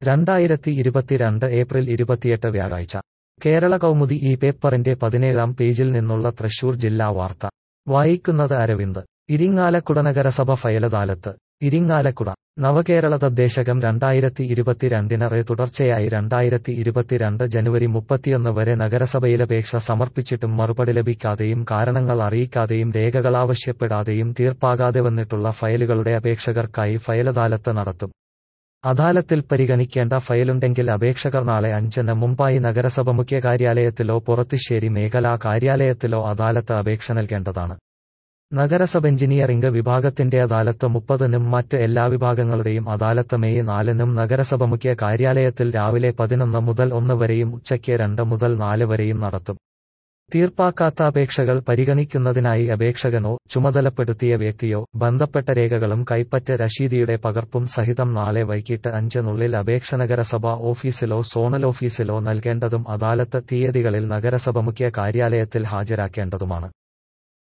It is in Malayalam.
രണ്ടായിരത്തി ഇരുപത്തിരണ്ട് ഏപ്രിൽ ഇരുപത്തിയെട്ട് വ്യാഴാഴ്ച കേരള കൗമുദി ഈ പേപ്പറിന്റെ പതിനേഴാം പേജിൽ നിന്നുള്ള തൃശൂർ ജില്ലാ വാർത്ത വായിക്കുന്നത് അരവിന്ദ് ഇരിങ്ങാലക്കുട നഗരസഭ ഫയലദാലത്ത് ഇരിങ്ങാലക്കുട നവകേരള തദ്ദേശകം രണ്ടായിരത്തി ഇരുപത്തിരണ്ടിനറെ തുടർച്ചയായി രണ്ടായിരത്തി ഇരുപത്തിരണ്ട് ജനുവരി മുപ്പത്തിയൊന്ന് വരെ നഗരസഭയിലപേക്ഷ സമർപ്പിച്ചിട്ടും മറുപടി ലഭിക്കാതെയും കാരണങ്ങൾ അറിയിക്കാതെയും രേഖകൾ ആവശ്യപ്പെടാതെയും തീർപ്പാകാതെ വന്നിട്ടുള്ള ഫയലുകളുടെ അപേക്ഷകർക്കായി ഫയലദാലത്ത് നടത്തും അദാലത്തിൽ പരിഗണിക്കേണ്ട ഫയലുണ്ടെങ്കിൽ അപേക്ഷകർ നാളെ അഞ്ചിന് മുമ്പായി നഗരസഭ മുഖ്യ കാര്യാലയത്തിലോ പുറത്തിശ്ശേരി മേഖലാ കാര്യാലയത്തിലോ അദാലത്ത് അപേക്ഷ നൽകേണ്ടതാണ് നഗരസഭ എഞ്ചിനീയറിംഗ് വിഭാഗത്തിന്റെ അദാലത്ത് മുപ്പതിനും മറ്റ് എല്ലാ വിഭാഗങ്ങളുടെയും അദാലത്ത് മെയ് നാലിനും നഗരസഭ മുഖ്യ കാര്യാലയത്തിൽ രാവിലെ പതിനൊന്ന് മുതൽ ഒന്ന് വരെയും ഉച്ചയ്ക്ക് രണ്ട് മുതൽ നാല് വരെയും നടത്തും തീർപ്പാക്കാത്ത അപേക്ഷകൾ പരിഗണിക്കുന്നതിനായി അപേക്ഷകനോ ചുമതലപ്പെടുത്തിയ വ്യക്തിയോ ബന്ധപ്പെട്ട രേഖകളും കൈപ്പറ്റ രശീതിയുടെ പകർപ്പും സഹിതം നാളെ വൈകിട്ട് അഞ്ചിനുള്ളിൽ അപേക്ഷ നഗരസഭ ഓഫീസിലോ സോണൽ ഓഫീസിലോ നൽകേണ്ടതും അദാലത്ത് തീയതികളിൽ നഗരസഭ മുഖ്യ കാര്യാലയത്തിൽ ഹാജരാക്കേണ്ടതുമാണ്